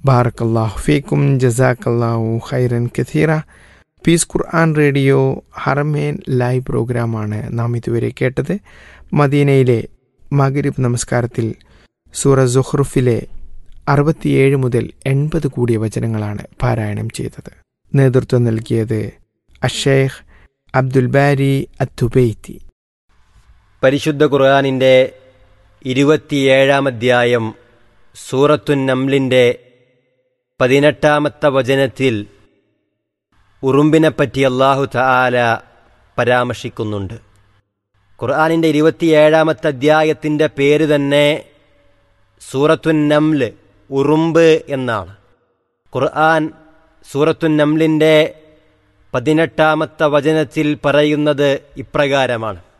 ബാറക്കല്ലാഹു ഫീക്കും ജസാക്കല്ലാഹു ഖൈറൻ കഥീറ peace Quran radio Haramain live പ്രോഗ്രാമാണ് നാം ഇതുവരെ കേട്ടത് മദീനയിലെ മഗരിബ് നമസ്കാരത്തിൽ സൂറ സുഹ്റുഫിലെ അറുപത്തിയേഴ് മുതൽ എൺപത് കൂടിയ വചനങ്ങളാണ് പാരായണം ചെയ്തത് നേതൃത്വം നൽകിയത് അഷേഖ് അബ്ദുൽ ബാരി അത്തുബൈത്തി പരിശുദ്ധ ഖുർആാനിൻ്റെ ഇരുപത്തിയേഴാം അധ്യായം സൂറത്തുൻ നംലിൻ്റെ പതിനെട്ടാമത്തെ വചനത്തിൽ ഉറുമ്പിനെപ്പറ്റി അള്ളാഹു തആല പരാമർശിക്കുന്നുണ്ട് ഖുർആാനിൻ്റെ ഇരുപത്തിയേഴാമത്തെ അധ്യായത്തിൻ്റെ പേര് തന്നെ സൂറത്തുൻ നംല് ഉറുമ്പ് എന്നാണ് ഖുർആൻ സൂറത്തുൻ നംലിൻ്റെ പതിനെട്ടാമത്തെ വചനത്തിൽ പറയുന്നത് ഇപ്രകാരമാണ്